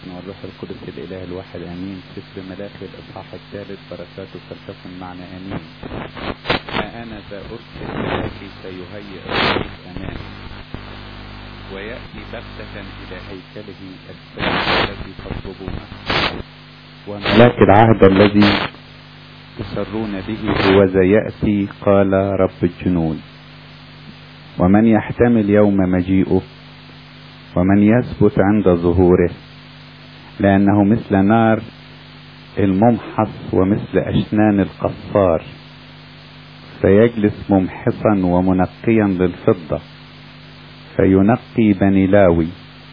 والابن والروح القدس الإله الواحد آمين سفر ملاخي الإصحاح الثالث بركاته فلتكن معنا آمين ها أنا ذا أرسل ملاكي سيهيئ الطريق أمامي ويأتي بغتة إلى هيكله السيد الذي تطلبونه وملاك العهد الذي تسرون به هو ذا يأتي قال رب الجنود ومن يحتمل يوم مجيئه ومن يثبت عند ظهوره لأنه مثل نار الممحص ومثل أشنان القصار فيجلس ممحصا ومنقيا للفضة فينقي بني لاوي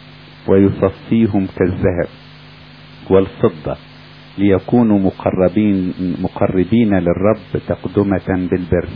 ويصفيهم كالذهب والفضة ليكونوا مقربين مقربين للرب تقدمة بالبر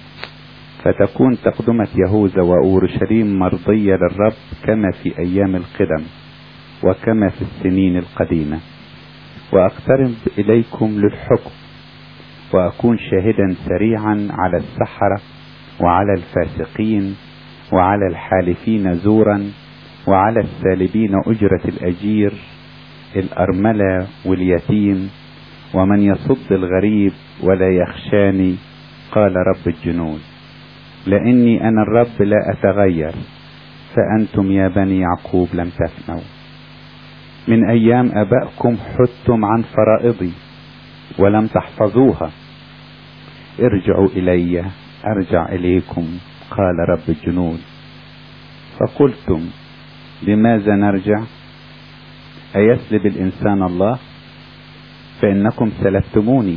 فتكون تقدمة يهوذا وأورشليم مرضية للرب كما في أيام القدم وكما في السنين القديمة وأقترب إليكم للحكم وأكون شاهدا سريعا على السحرة وعلى الفاسقين وعلى الحالفين زورا وعلى السالبين أجرة الأجير الأرملة واليتيم ومن يصد الغريب ولا يخشاني قال رب الجنود لاني انا الرب لا اتغير فانتم يا بني يعقوب لم تفنوا من ايام ابائكم حدتم عن فرائضي ولم تحفظوها ارجعوا الي ارجع اليكم قال رب الجنود فقلتم بماذا نرجع ايسلب الانسان الله فانكم سلبتموني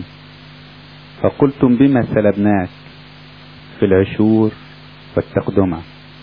فقلتم بما سلبناك في العشور والتقدمة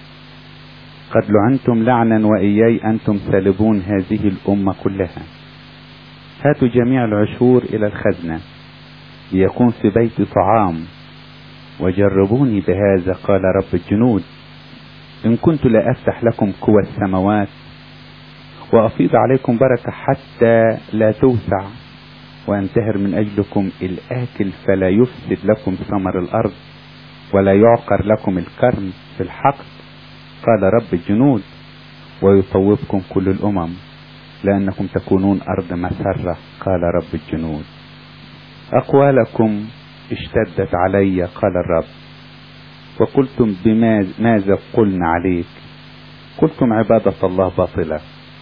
قد لعنتم لعنا وإياي أنتم سالبون هذه الأمة كلها هاتوا جميع العشور إلى الخزنة ليكون في بيت طعام وجربوني بهذا قال رب الجنود إن كنت لا أفتح لكم قوى السماوات وأفيض عليكم بركة حتى لا توسع وأنتهر من أجلكم الآكل فلا يفسد لكم ثمر الأرض ولا يعقر لكم الكرم في الحقل قال رب الجنود ويطوبكم كل الأمم لأنكم تكونون أرض مسرة قال رب الجنود أقوالكم اشتدت علي قال الرب وقلتم بماذا قلنا عليك قلتم عبادة الله باطلة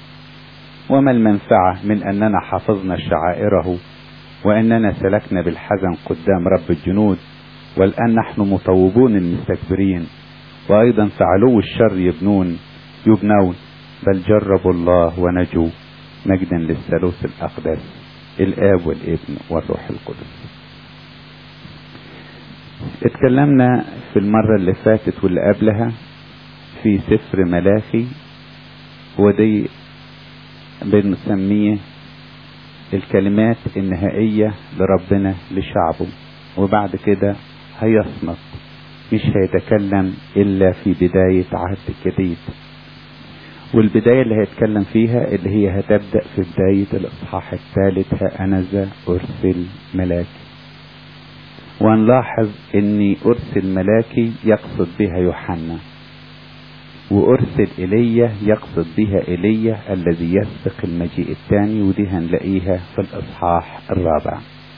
وما المنفعة من أننا حفظنا شعائره وأننا سلكنا بالحزن قدام رب الجنود والآن نحن مطوبون المستكبرين وأيضا في علو الشر يبنون يبنون بل جربوا الله ونجوا مجدا للثالوث الأقدس الآب والابن والروح القدس اتكلمنا في المرة اللي فاتت واللي قبلها في سفر ملاخي ودي بنسميه الكلمات النهائية لربنا لشعبه وبعد كده هيصمت مش هيتكلم إلا في بداية عهد الجديد والبداية اللي هيتكلم فيها اللي هي هتبدأ في بداية الإصحاح الثالث ها أنا ذا أرسل ملاكي ونلاحظ أني أرسل ملاكي يقصد بها يوحنا وأرسل إيليا يقصد بها إيليا الذي يسبق المجيء الثاني ودي هنلاقيها في الإصحاح الرابع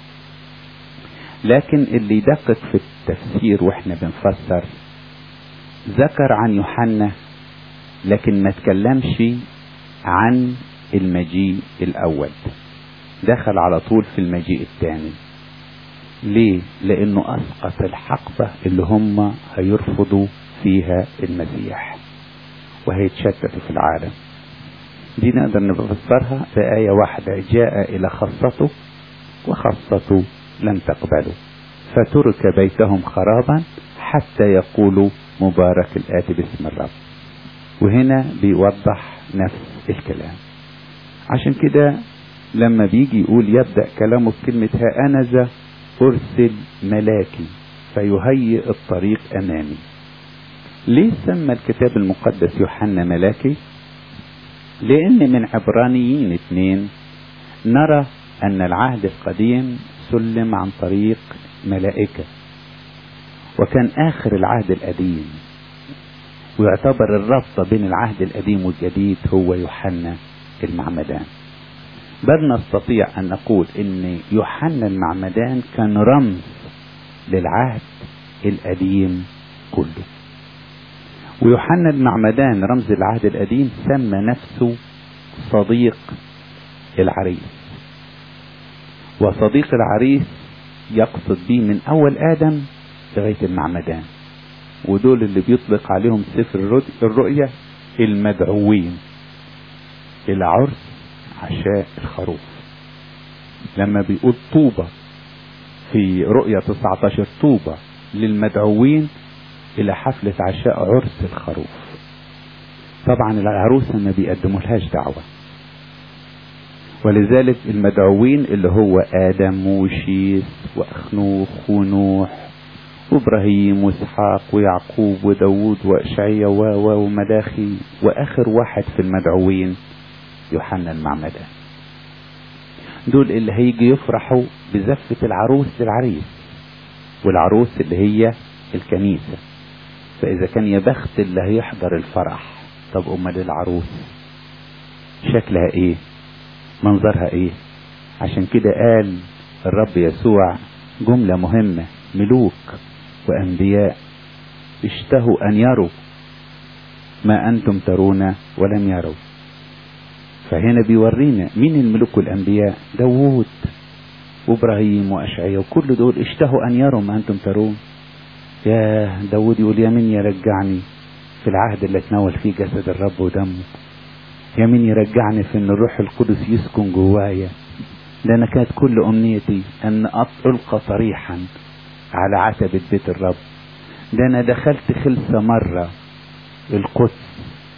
لكن اللي يدقق في التفسير واحنا بنفسر ذكر عن يوحنا لكن ما تكلمش عن المجيء الاول دخل على طول في المجيء الثاني ليه لانه اسقط الحقبة اللي هم هيرفضوا فيها المسيح وهيتشتتوا في العالم دي نقدر نفسرها بآية واحدة جاء إلى خاصته وخاصته لم تقبلوا فترك بيتهم خرابا حتى يقولوا مبارك الآتي باسم الرب وهنا بيوضح نفس الكلام عشان كده لما بيجي يقول يبدأ كلامه بكلمة ها أنا ذا أرسل ملاكي فيهيئ الطريق أمامي ليه سمى الكتاب المقدس يوحنا ملاكي لأن من عبرانيين اثنين نرى أن العهد القديم سلم عن طريق ملائكة وكان آخر العهد القديم ويعتبر الرابطة بين العهد القديم والجديد هو يوحنا المعمدان بل نستطيع أن نقول إن يوحنا المعمدان كان رمز للعهد القديم كله ويوحنا المعمدان رمز العهد القديم سمى نفسه صديق العريس وصديق العريس يقصد به من أول آدم لغاية المعمدان ودول اللي بيطلق عليهم سفر الرؤية المدعوين إلى عرس عشاء الخروف لما بيقول طوبة في رؤية 19 طوبة للمدعوين إلى حفلة عشاء عرس الخروف طبعا العروسة ما بيقدموا دعوة ولذلك المدعوين اللي هو آدم وشيس وأخنوخ ونوح وإبراهيم وإسحاق ويعقوب وداود وإشعيا و وملاخي وآخر واحد في المدعوين يوحنا المعمدان دول اللي هيجي يفرحوا بزفة العروس للعريس والعروس اللي هي الكنيسة فإذا كان يا بخت اللي هيحضر الفرح طب أمال العروس شكلها إيه منظرها إيه عشان كده قال الرب يسوع جملة مهمة ملوك وأنبياء اشتهوا أن يروا ما أنتم ترون ولم يروا فهنا بيورينا مين الملوك والأنبياء داوود وإبراهيم وأشعيا وكل دول اشتهوا أن يروا ما أنتم ترون يا داود يقول يا من يرجعني في العهد اللي اتناول فيه جسد الرب ودمه يا من يرجعني في ان الروح القدس يسكن جوايا ده انا كانت كل امنيتي ان القى صريحا على عتبة بيت الرب ده انا دخلت خلسة مرة القدس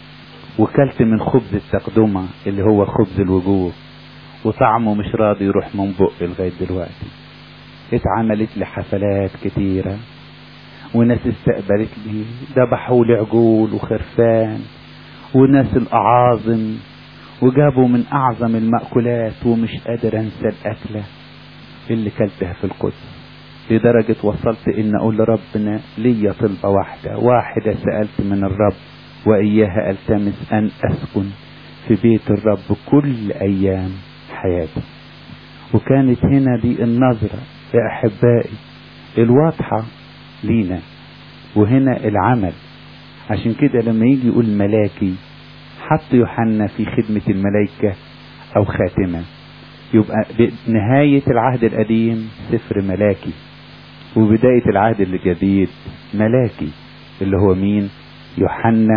وكلت من خبز التقدمة اللي هو خبز الوجوه وطعمه مش راضي يروح من بقي لغاية دلوقتي اتعملت لي حفلات كتيرة وناس استقبلت لي ذبحوا لي عجول وخرفان وناس الأعاظم وجابوا من أعظم المأكولات ومش قادر أنسى الأكلة اللي كلتها في القدس لدرجة وصلت إن أقول لربنا ليا طلبة واحدة واحدة سألت من الرب وإياها ألتمس أن أسكن في بيت الرب كل أيام حياتي وكانت هنا دي النظرة يا أحبائي الواضحة لينا وهنا العمل عشان كده لما يجي يقول ملاكي حط يوحنا في خدمة الملائكة أو خاتمة يبقى نهاية العهد القديم سفر ملاكي وبداية العهد الجديد ملاكي اللي هو مين يوحنا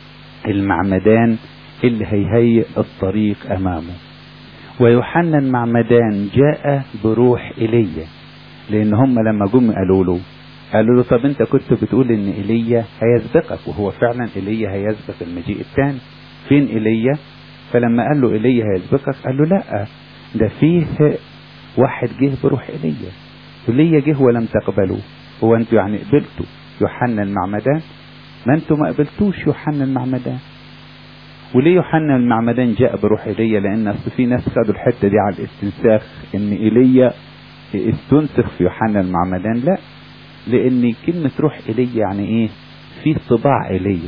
المعمدان اللي هيهيئ الطريق أمامه ويوحنا المعمدان جاء بروح إيليا لأن هم لما جم قالوا له قالوا له طب انت كنت بتقول ان ايليا هيسبقك وهو فعلا ايليا هيسبق المجيء الثاني فين ايليا فلما قال له ايليا هيسبقك قال له لا ده فيه واحد جه بروح ايليا ايليا جه ولم تقبلوه هو انتوا يعني قبلتوا يوحنا المعمدان ما انتوا ما قبلتوش يوحنا المعمدان وليه يوحنا المعمدان جاء بروح ايليا لان اصل في ناس خدوا الحته دي على الاستنساخ ان ايليا استنسخ في يوحنا المعمدان لا لان كلمة روح ايليا يعني ايه في طباع ايليا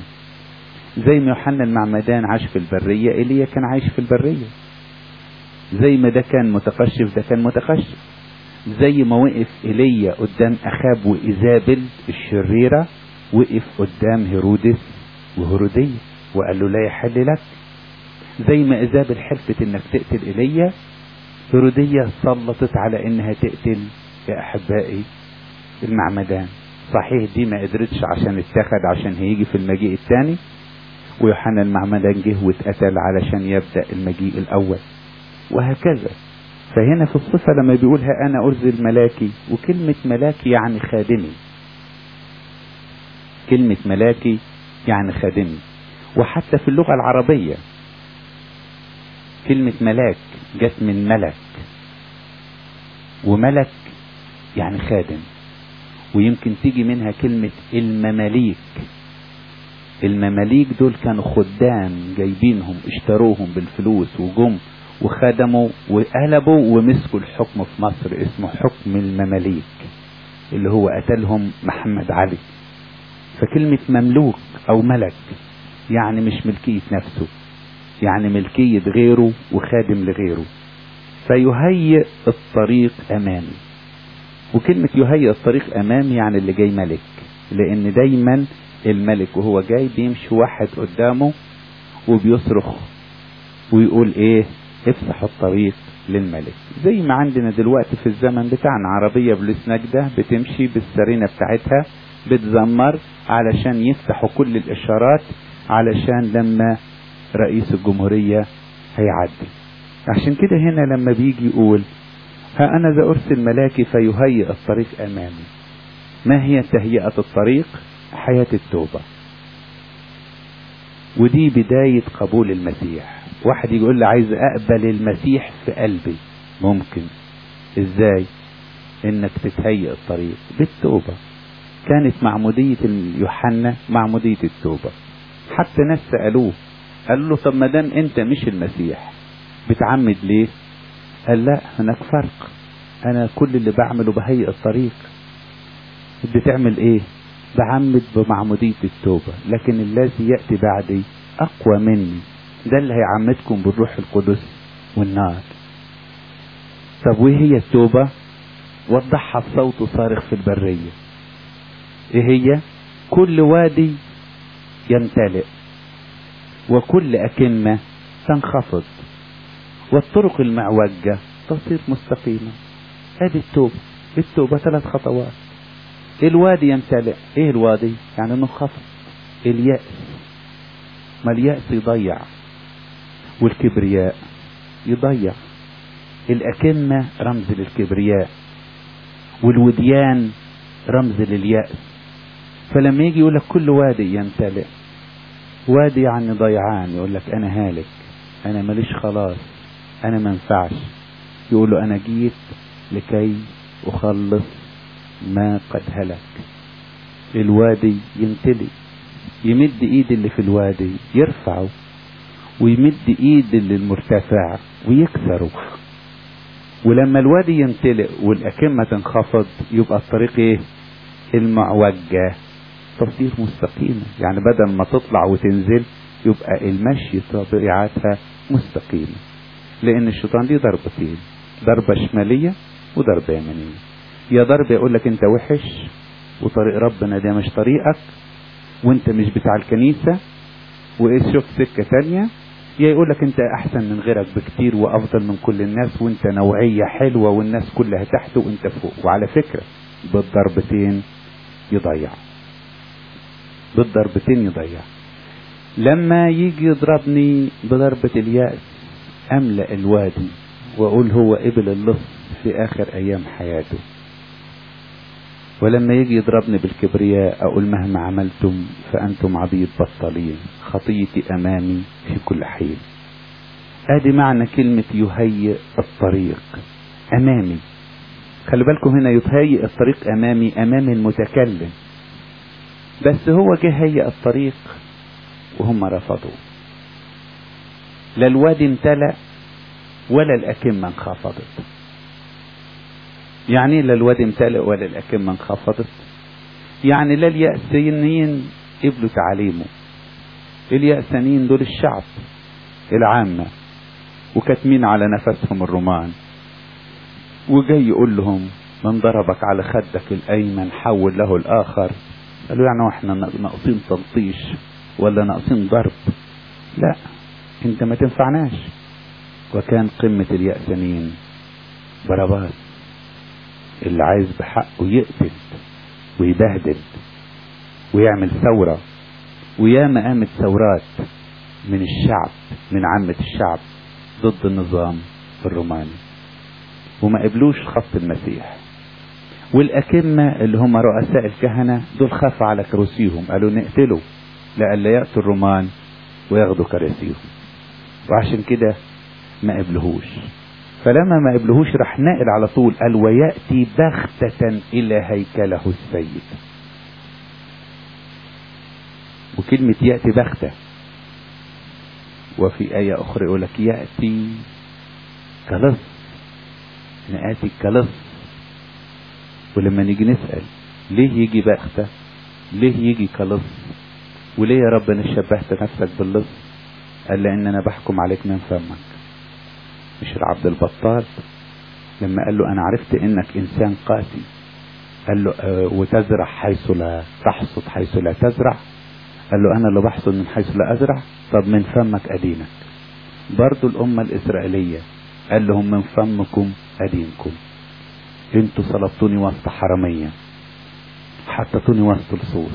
زي ما يوحنا المعمدان عاش في البرية ايليا كان عايش في البرية زي ما ده كان متقشف ده كان متقشف زي ما وقف ايليا قدام اخاب وايزابل الشريرة وقف قدام هيرودس وهرودية وقال له لا يحل لك زي ما ايزابل حلفت انك تقتل ايليا هيرودية سلطت على انها تقتل يا احبائي المعمدان صحيح دي ما قدرتش عشان اتخذ عشان هيجي في المجيء الثاني ويوحنا المعمدان جه واتقتل علشان يبدأ المجيء الأول وهكذا فهنا في الصفة لما بيقولها أنا أرزل ملاكي وكلمة ملاكي يعني خادمي كلمة ملاكي يعني خادمي وحتى في اللغة العربية كلمة ملاك جت من ملك وملك يعني خادم ويمكن تيجي منها كلمة المماليك المماليك دول كانوا خدام جايبينهم اشتروهم بالفلوس وجم وخدموا وقلبوا ومسكوا الحكم في مصر اسمه حكم المماليك اللي هو قتلهم محمد علي فكلمة مملوك أو ملك يعني مش ملكية نفسه يعني ملكية غيره وخادم لغيره فيهيئ الطريق امامي وكلمة يهيئ الطريق امامي يعني اللي جاي ملك لان دايما الملك وهو جاي بيمشي واحد قدامه وبيصرخ ويقول ايه افتحوا الطريق للملك زي ما عندنا دلوقتي في الزمن بتاعنا عربية بلوس نجدة بتمشي بالسرينة بتاعتها بتزمر علشان يفتحوا كل الاشارات علشان لما رئيس الجمهورية هيعدي عشان كده هنا لما بيجي يقول ها انا ذا ارسل ملاكي فيهيئ الطريق امامي ما هي تهيئة الطريق حياة التوبة ودي بداية قبول المسيح واحد يقول لي عايز اقبل المسيح في قلبي ممكن ازاي انك تتهيئ الطريق بالتوبة كانت معمودية يوحنا معمودية التوبة حتى ناس سألوه قالوا له طب ما دام انت مش المسيح بتعمد ليه قال لا هناك فرق انا كل اللي بعمله بهيئ الطريق بتعمل ايه بعمد بمعمودية التوبة لكن الذي يأتي بعدي اقوى مني ده اللي هيعمدكم بالروح القدس والنار طب وايه هي التوبة وضحها بصوت صارخ في البرية ايه هي كل وادي يمتلئ وكل أكمة تنخفض والطرق المعوجة تصير مستقيمة ادي التوبة التوبة ثلاث خطوات الوادي يمتلئ ايه الوادي يعني منخفض اليأس ما اليأس يضيع والكبرياء يضيع الأكمة رمز للكبرياء والوديان رمز لليأس فلما يجي يقول لك كل وادي يمتلئ وادي يعني ضيعان يقول لك انا هالك انا ماليش خلاص انا منفعش يقول له انا جيت لكي اخلص ما قد هلك الوادي يمتلي يمد ايد اللي في الوادي يرفعه ويمد ايد اللي المرتفع ويكسره ولما الوادي يمتلئ والأكمة تنخفض يبقى الطريق ايه المعوجة تصير مستقيمة يعني بدل ما تطلع وتنزل يبقى المشي طبيعتها مستقيمة لأن الشيطان ليه ضربتين ضربة شمالية وضربة يمنية يا ضربة يقول لك أنت وحش وطريق ربنا ده مش طريقك وأنت مش بتاع الكنيسة وإيه شوف سكة تانية يا يقول لك أنت أحسن من غيرك بكتير وأفضل من كل الناس وأنت نوعية حلوة والناس كلها تحت وأنت فوق وعلى فكرة بالضربتين يضيع بالضربتين يضيع لما يجي يضربني بضربة اليأس أملأ الوادي وأقول هو قبل اللص في آخر أيام حياته ولما يجي يضربني بالكبرياء أقول مهما عملتم فأنتم عبيد بطالين خطيتي أمامي في كل حين ادي معنى كلمة يهيئ الطريق أمامي خلي بالكم هنا يهيئ الطريق أمامي أمام المتكلم بس هو جه هيئ الطريق وهم رفضوا لا الوادي امتلأ ولا الأكمة انخفضت يعني لا الوادي امتلأ ولا الأكمة انخفضت يعني لا اليأسينيين قبلوا تعاليمه اليأسانيين دول الشعب العامة وكاتمين على نفسهم الرومان وجاي يقول لهم من ضربك على خدك الأيمن حول له الآخر قالوا يعني احنا ناقصين تلطيش ولا ناقصين ضرب لا انت ما تنفعناش وكان قمة اليأس مين باراباس اللي عايز بحقه يقتل ويبهدل ويعمل ثورة وياما قامت ثورات من الشعب من عامة الشعب ضد النظام الروماني وما قبلوش خط المسيح والأكمة اللي هم رؤساء الكهنة دول خافوا على كرسيهم قالوا نقتله لألا يأتوا الرومان وياخدوا كراسيهم وعشان كده ما قبلهوش فلما ما قبلهوش راح ناقل على طول قال ويأتي بغتة إلى هيكله السيد وكلمة يأتي بغتة وفي آية أخرى يقول لك يأتي كلص نآتي كلص ولما نيجي نسأل ليه يجي بغتة ليه يجي كلص وليه يا رب انا شبهت نفسك باللص قال لان انا بحكم عليك من فمك مش العبد البطال لما قال له انا عرفت انك انسان قاسي قال له أه وتزرع حيث لا تحصد حيث لا تزرع قال له انا اللي بحصد من حيث لا ازرع طب من فمك ادينك برضو الامة الاسرائيلية قال لهم من فمكم ادينكم انتوا صلبتوني وسط حرمية حطيتوني وسط لصوص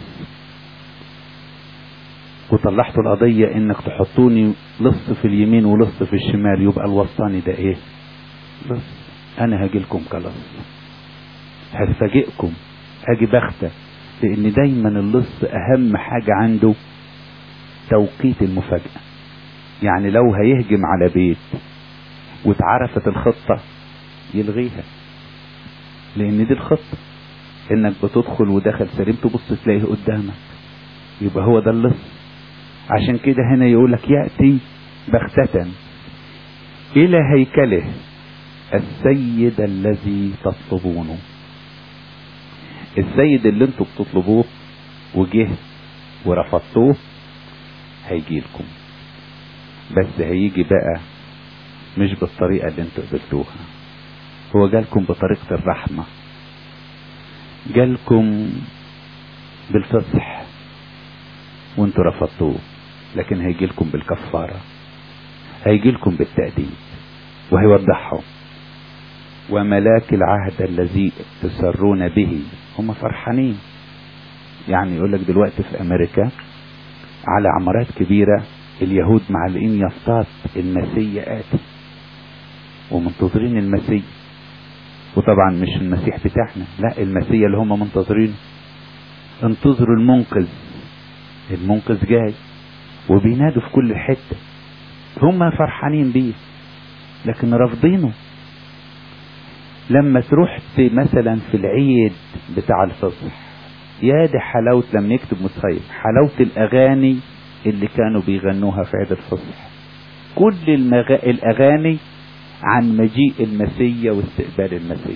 وطلعتوا القضية انك تحطوني لص في اليمين ولص في الشمال يبقى الوسطاني ده ايه لص انا هاجيلكم كلص هفاجئكم هاجي بختة لان دايما اللص اهم حاجة عنده توقيت المفاجأة يعني لو هيهجم على بيت واتعرفت الخطة يلغيها لان دي الخطة انك بتدخل ودخل سليم تبص تلاقيه قدامك يبقى هو ده اللص عشان كده هنا يقولك يأتي بغتة إلى هيكله السيد الذي تطلبونه السيد اللي انتوا بتطلبوه وجه ورفضتوه هيجي لكم بس هيجي بقى مش بالطريقة اللي انتوا قبلتوها هو جالكم بطريقة الرحمة جالكم بالفصح وانتوا رفضتوه لكن هيجي لكم بالكفارة هيجي لكم بالتأديب وهيوضحهم وملاك العهد الذي تسرون به هم فرحانين يعني يقول لك دلوقتي في امريكا على عمارات كبيرة اليهود معلقين يافطات المسيح آتي ومنتظرين المسيح وطبعا مش المسيح بتاعنا لا المسيح اللي هم منتظرينه انتظروا المنقذ المنقذ جاي وبينادوا في كل حتة هم فرحانين بيه لكن رافضينه لما تروح مثلا في العيد بتاع الفصح يا دي حلاوة لما يكتب مصيب حلاوة الأغاني اللي كانوا بيغنوها في عيد الفصح كل المغ... الأغاني عن مجيء المسيا واستقبال المسيا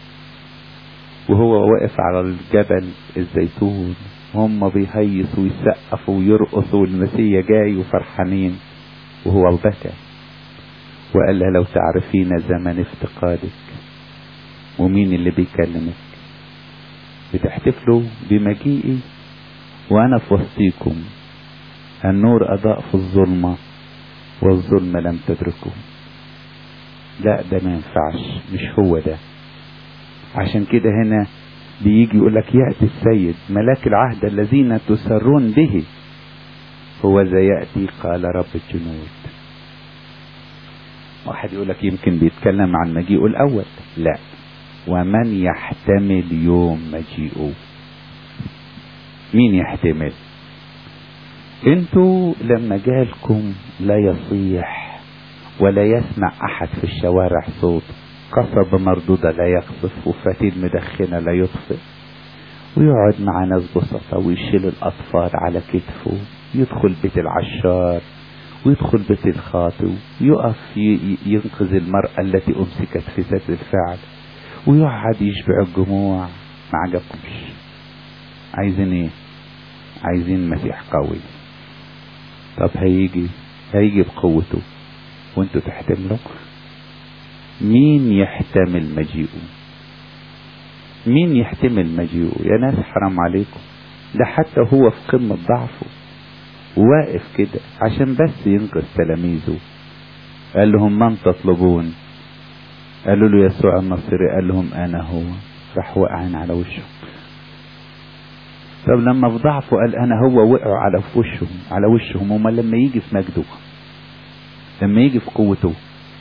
وهو واقف على الجبل الزيتون هم بيهيصوا ويسقفوا ويرقصوا والمسيا جاي وفرحانين وهو بكى وقال لها لو تعرفين زمن افتقادك ومين اللي بيكلمك بتحتفلوا بمجيئي وانا في وسطيكم النور اضاء في الظلمة والظلمة لم تدركه لا ده ما ينفعش مش هو ده عشان كده هنا بيجي يقول لك يأتي السيد ملاك العهد الذين تسرون به هو ذا يأتي قال رب الجنود واحد يقول لك يمكن بيتكلم عن مجيئه الأول لا ومن يحتمل يوم مجيئه مين يحتمل انتوا لما جالكم لا يصيح ولا يسمع احد في الشوارع صوت قصب مردودة لا يقصف وفتيل مدخنة لا يطفئ ويقعد مع ناس بسطة ويشيل الأطفال على كتفه يدخل بيت العشار ويدخل بيت الخاطئ ويقف ينقذ المرأة التي أمسكت في ذات الفعل ويقعد يشبع الجموع ما عجبكمش عايزين ايه عايزين مسيح قوي طب هيجي هيجي بقوته وانتوا تحتملوا مين يحتمل مجيئه مين يحتمل مجيئه يا ناس حرام عليكم ده حتى هو في قمة ضعفه واقف كده عشان بس ينقذ تلاميذه قال لهم من تطلبون قالوا له يسوع النصري قال لهم انا هو راح وقعين على وشه طب لما في ضعفه قال انا هو وقعوا على في وشهم على وشهم هما لما يجي في مجده لما يجي في قوته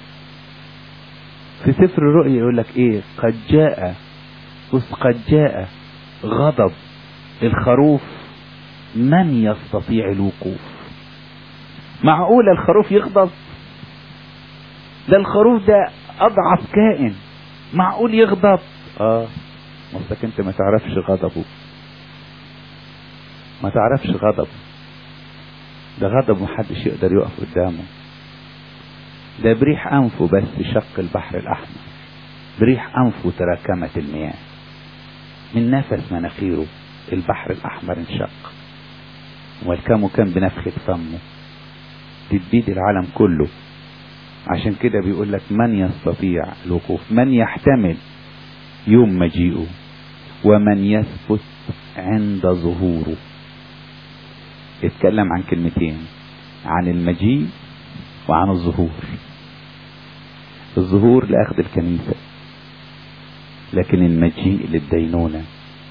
في سفر الرؤيا يقول لك ايه قد جاء بص قد جاء غضب الخروف من يستطيع الوقوف معقول الخروف يغضب ده الخروف ده اضعف كائن معقول يغضب اه مصدك انت ما تعرفش غضبه ما تعرفش غضبه ده غضب محدش يقدر يقف قدامه ده بريح انفه بس شق البحر الاحمر بريح انفه تراكمت المياه من نفس مناخيره البحر الاحمر انشق والكامو كان بنفخة فمه تدبيد العالم كله عشان كده بيقول لك من يستطيع الوقوف من يحتمل يوم مجيئه ومن يثبت عند ظهوره اتكلم عن كلمتين عن المجيء وعن الظهور الظهور لأخذ الكنيسة لكن المجيء للدينونة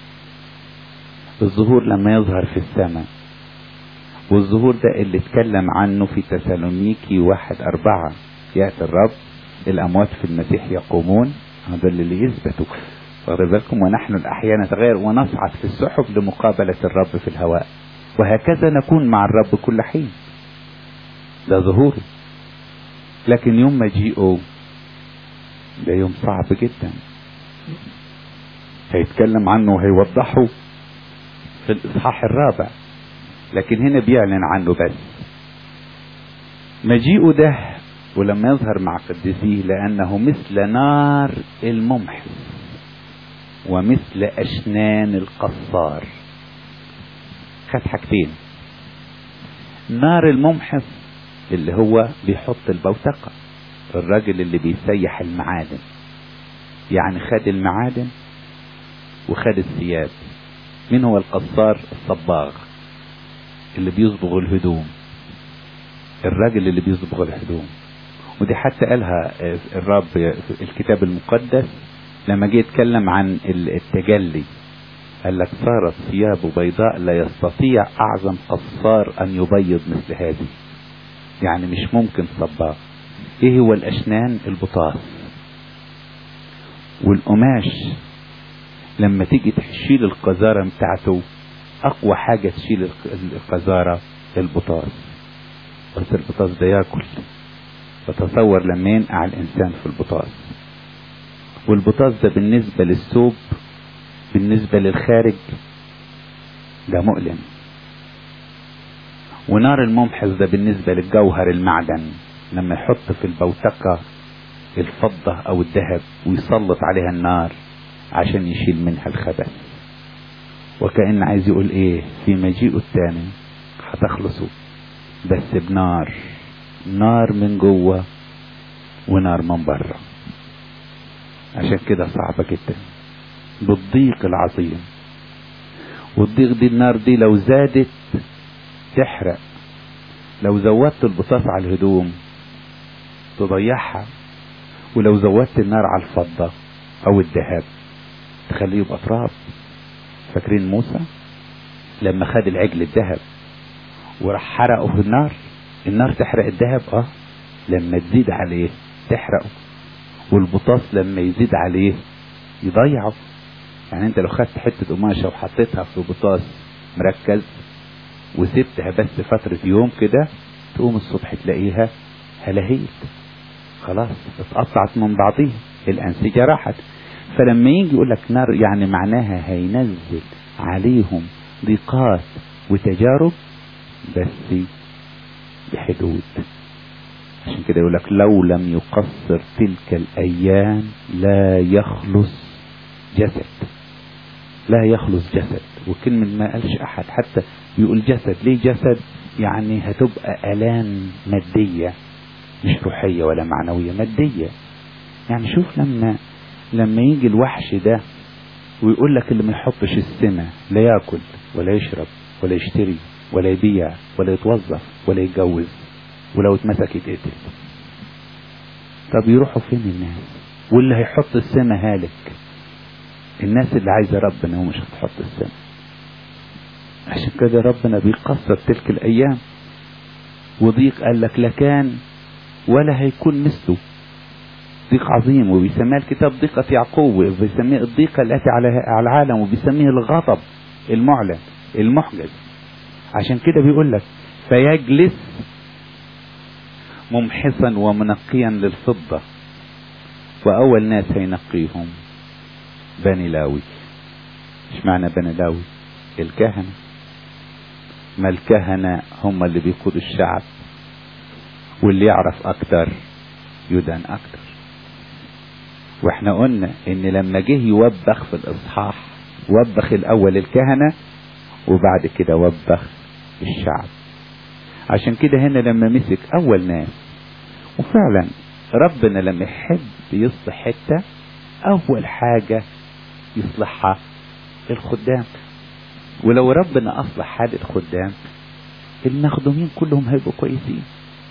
الظهور لما يظهر في السماء والظهور ده اللي اتكلم عنه في تسالونيكي واحد أربعة يأتي الرب الأموات في المسيح يقومون هذا اللي يثبتوا واخد بالكم ونحن الأحياء نتغير ونصعد في السحب لمقابلة الرب في الهواء وهكذا نكون مع الرب كل حين ده ظهوره لكن يوم مجيئه ده يوم صعب جدا هيتكلم عنه وهيوضحه في الإصحاح الرابع لكن هنا بيعلن عنه بس مجيئه ده ولما يظهر مع قديسيه لأنه مثل نار الممحص ومثل أشنان القصار خد حاجتين نار الممحص اللي هو بيحط البوتقة الراجل اللي بيسيح المعادن يعني خد المعادن وخد الثياب مين هو القصار الصباغ اللي بيصبغ الهدوم الراجل اللي بيصبغ الهدوم ودي حتى قالها الرب في الكتاب المقدس لما جه يتكلم عن التجلي قال لك صارت ثيابه بيضاء لا يستطيع اعظم قصار ان يبيض مثل هذه يعني مش ممكن صباغ ايه هو الاشنان البطاس والقماش لما تيجي تشيل القذارة بتاعته اقوى حاجة تشيل القذارة البطاس بس البطاس ده ياكل فتصور لما ينقع الانسان في البطاس والبطاس ده بالنسبة للثوب بالنسبة للخارج ده مؤلم ونار الممحص ده بالنسبة للجوهر المعدن لما يحط في البوتقة الفضة او الذهب ويسلط عليها النار عشان يشيل منها الخبث وكأن عايز يقول ايه في مجيئه الثاني هتخلصوا بس بنار نار من جوه ونار من بره عشان كده صعبة جدا بالضيق العظيم والضيق دي النار دي لو زادت تحرق لو زودت البطاط على الهدوم تضيعها ولو زودت النار على الفضة او الذهب تخليه يبقى تراب فاكرين موسى لما خد العجل الذهب وراح حرقه في النار النار تحرق الذهب اه لما تزيد عليه تحرقه والبطاس لما يزيد عليه يضيعه يعني انت لو خدت حتة قماشة وحطيتها في بطاس مركز وسبتها بس فترة يوم كده تقوم الصبح تلاقيها هلهيت خلاص اتقطعت من بعضيها الأنسجة راحت فلما يجي يقول لك نار يعني معناها هينزل عليهم ضيقات وتجارب بس بحدود عشان كده يقول لك لو لم يقصر تلك الأيام لا يخلص جسد لا يخلص جسد وكلمة ما قالش أحد حتى يقول جسد ليه جسد يعني هتبقى آلام مادية مش روحية ولا معنوية مادية يعني شوف لما لما يجي الوحش ده ويقول لك اللي ما يحطش السمة لا ياكل ولا يشرب ولا يشتري ولا يبيع ولا يتوظف ولا يتجوز ولو اتمسك يتقتل طب يروحوا فين الناس واللي هيحط السمة هالك الناس اللي عايزة ربنا ومش هتحط السمة عشان كده ربنا بيقصر تلك الأيام وضيق قال لك لا كان ولا هيكون مثله ضيق عظيم وبيسميها الكتاب ضيقة يعقوب وبيسميها الضيقة التي على العالم وبيسميها الغضب المعلن المحجز عشان كده بيقول لك فيجلس ممحصا ومنقيا للفضة وأول ناس هينقيهم بني لاوي ايش معنى بني لاوي الكهنة ما الكهنة هم اللي بيقودوا الشعب واللي يعرف أكتر يدان أكتر واحنا قلنا ان لما جه يوبخ في الاصحاح وبخ الاول الكهنة وبعد كده وبخ الشعب عشان كده هنا لما مسك اول ناس وفعلا ربنا لما يحب يصلح حتة أول حاجة يصلحها الخدام ولو ربنا أصلح حال الخدام المخدومين كلهم هيبقوا كويسين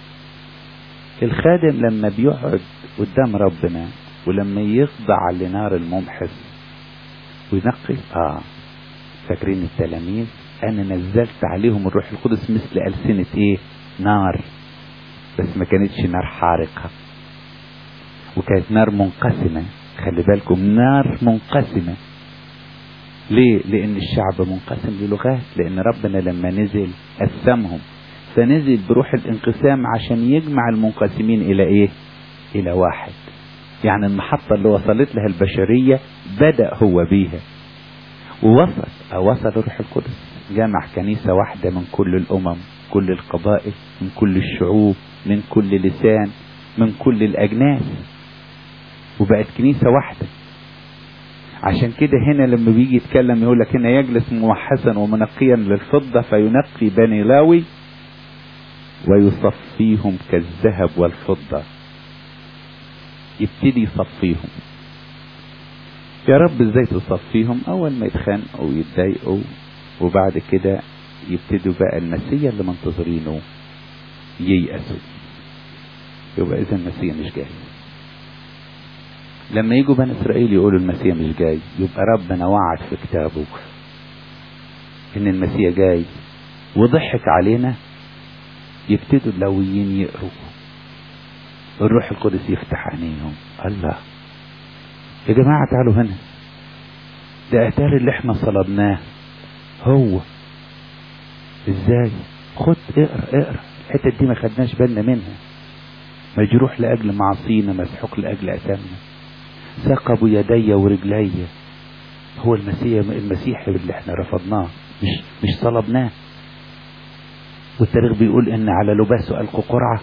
الخادم لما بيقعد قدام ربنا ولما يخضع لنار الممحص وينقي اه فاكرين التلاميذ انا نزلت عليهم الروح القدس مثل ألسنة ايه نار بس ما كانتش نار حارقة وكانت نار منقسمة خلي بالكم نار منقسمة ليه لان الشعب منقسم للغات لان ربنا لما نزل قسمهم فنزل بروح الانقسام عشان يجمع المنقسمين الى ايه الى واحد يعني المحطة اللي وصلت لها البشرية بدأ هو بيها ووصل أو وصل روح القدس جمع كنيسة واحدة من كل الأمم كل القبائل من كل الشعوب من كل لسان من كل الأجناس وبقت كنيسة واحدة عشان كده هنا لما بيجي يتكلم يقول لك هنا يجلس موحسا ومنقيا للفضة فينقي بني لاوي ويصفيهم كالذهب والفضة يبتدي يصفيهم يا رب ازاي تصفيهم اول ما يتخانقوا ويتضايقوا وبعد كده يبتدوا بقى المسيا اللي منتظرينه ييأسوا يبقى اذا المسيا مش جاي لما يجوا بني اسرائيل يقولوا المسيا مش جاي يبقى ربنا وعد في كتابه ان المسيا جاي وضحك علينا يبتدوا اللويين يقروا الروح القدس يفتح عينيهم الله يا جماعة تعالوا هنا ده اتاري اللي احنا صلبناه هو ازاي خد اقرا اقرا الحتة دي ما خدناش بالنا منها مجروح لأجل معصينا مسحوق لأجل أثامنا ثقبوا يدي ورجلي هو المسيح المسيح اللي احنا رفضناه مش مش صلبناه والتاريخ بيقول ان على لباسه ألقوا قرعة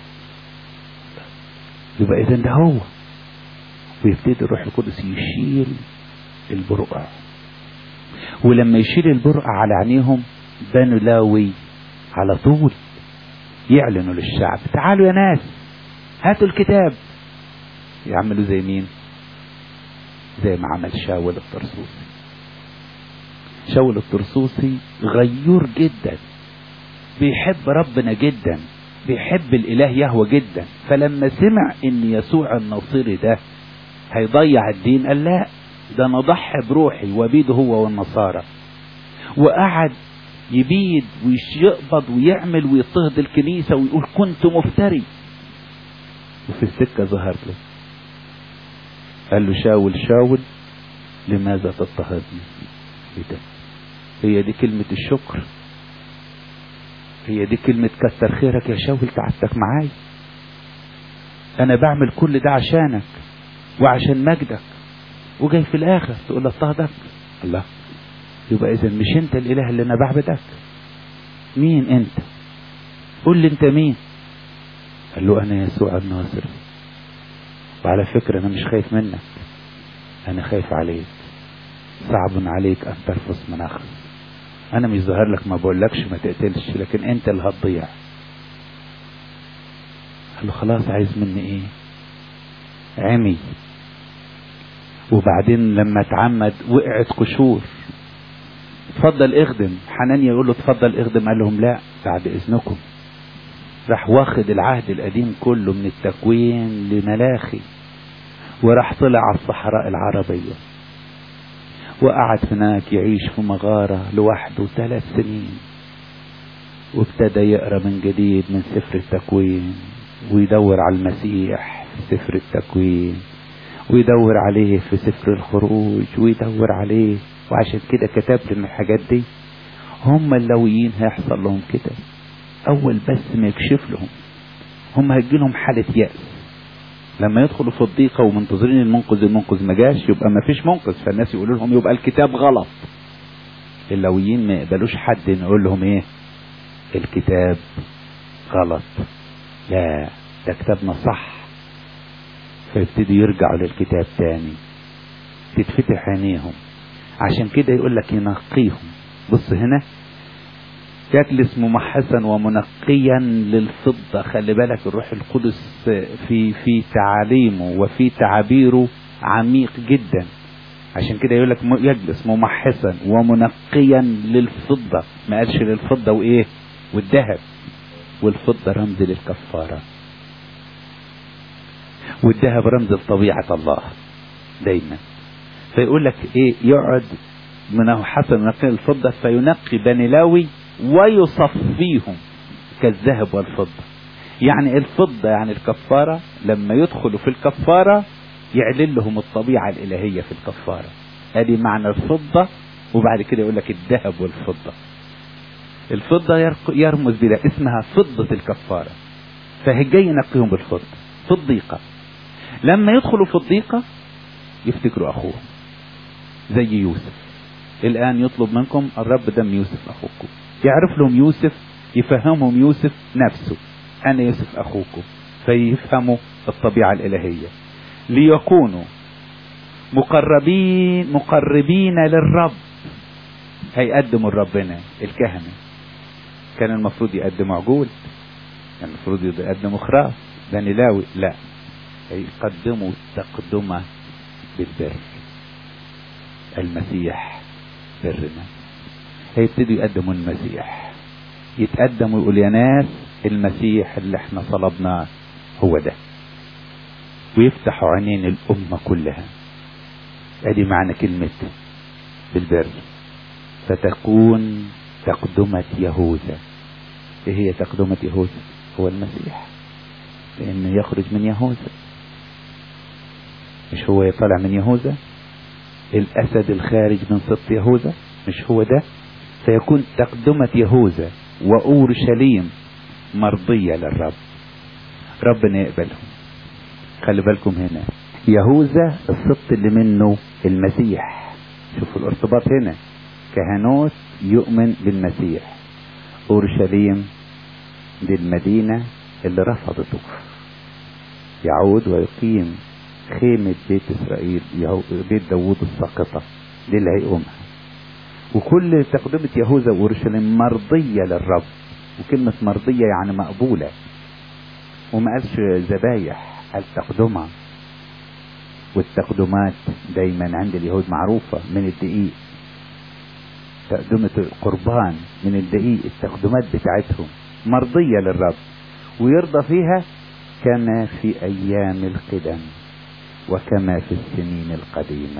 يبقى اذا ده هو ويبتدي الروح القدس يشيل البرقع ولما يشيل البرقع على عينيهم بنو لاوي على طول يعلنوا للشعب تعالوا يا ناس هاتوا الكتاب يعملوا زي مين زي ما عمل شاول الطرسوسي شاول الطرسوسي غيور جدا بيحب ربنا جدا بيحب الاله يهوى جدا فلما سمع ان يسوع الناصري ده هيضيع الدين قال لا ده انا اضحي بروحي وبيده هو والنصارى وقعد يبيد ويقبض ويعمل ويضطهد الكنيسة ويقول كنت مفتري وفي السكة ظهر له قال له شاول شاول لماذا تضطهدني ايه ده هي دي كلمة الشكر هي دي كلمة كتر خيرك يا شاول تعبتك معاي انا بعمل كل ده عشانك وعشان مجدك وجاي في الاخر تقول له اضطهدك الله يبقى اذا مش انت الاله اللي انا بعبدك مين انت قول لي انت مين قال له انا يسوع الناصر وعلى فكرة انا مش خايف منك انا خايف عليك صعب عليك ان ترفض مناخ انا مش ظاهر لك ما بقولكش ما تقتلش لكن انت اللي هتضيع قال له خلاص عايز مني ايه عمي وبعدين لما اتعمد وقعت قشور اتفضل اخدم حنانيا يقول له اتفضل اخدم قال لهم لا بعد اذنكم راح واخد العهد القديم كله من التكوين لملاخي وراح طلع على الصحراء العربية وقعد هناك يعيش في مغارة لوحده ثلاث سنين وابتدى يقرا من جديد من سفر التكوين ويدور على المسيح في سفر التكوين ويدور عليه في سفر الخروج ويدور عليه وعشان كده كتب لنا الحاجات دي هم اللويين هيحصل لهم كده اول بس ما يكشف لهم هم هيجي لهم حالة يأس لما يدخلوا في الضيقة ومنتظرين المنقذ المنقذ ما جاش يبقى ما فيش منقذ فالناس يقولوا لهم يبقى الكتاب غلط اللويين ما يقبلوش حد يقول لهم ايه الكتاب غلط لا ده كتابنا صح فيبتدوا يرجعوا للكتاب تاني تتفتح عينيهم عشان كده يقول لك ينقيهم بص هنا يجلس ممحصا ومنقيا للفضة خلي بالك الروح القدس في في تعاليمه وفي تعابيره عميق جدا عشان كده يقول لك يجلس ممحصا ومنقيا للفضة ما قالش للفضة وايه والذهب والفضة رمز للكفارة والذهب رمز لطبيعة الله دايما فيقول لك ايه يقعد منه حسن نقي الفضة فينقي بني لاوي ويصفيهم كالذهب والفضة يعني الفضة يعني الكفارة لما يدخلوا في الكفارة يعلن لهم الطبيعة الإلهية في الكفارة ادي معنى الفضة وبعد كده يقول لك الذهب والفضة الفضة يرمز بلا اسمها فضة الكفارة فهي جاي ينقيهم بالفضة في الضيقة لما يدخلوا في الضيقة يفتكروا أخوهم زي يوسف الآن يطلب منكم الرب دم يوسف أخوكم يعرف لهم يوسف يفهمهم يوسف نفسه أنا يوسف أخوكم فيفهموا الطبيعة الإلهية ليكونوا مقربين مقربين للرب هيقدموا لربنا الكهنة كان المفروض يقدموا عجول كان المفروض يقدموا خراف بني لاوي لا هيقدموا تقدمة بالبر المسيح برنا هيبتدوا يقدموا المسيح يتقدموا يقول يا ناس المسيح اللي احنا صلبناه هو ده ويفتحوا عينين الأمة كلها ادي معنى كلمة بالبر فتكون تقدمة يهوذا ايه هي تقدمة يهوذا هو المسيح لانه يخرج من يهوذا مش هو طالع من يهوذا الاسد الخارج من سبط يهوذا مش هو ده فيكون تقدمة يهوذا واورشليم مرضية للرب ربنا يقبلهم خلي بالكم هنا يهوذا السبط اللي منه المسيح شوفوا الارتباط هنا كهنوت يؤمن بالمسيح اورشليم دي المدينة اللي رفضته يعود ويقيم خيمة بيت اسرائيل بيت داوود الساقطة دي اللي هيقومها وكل تقدمة يهوذا واورشليم مرضية للرب وكلمة مرضية يعني مقبولة وما قالش ذبايح قال تقدمة والتقدمات دايما عند اليهود معروفة من الدقيق تقدمة القربان من الدقيق التقدمات بتاعتهم مرضية للرب ويرضى فيها كما في أيام القدم وكما في السنين القديمة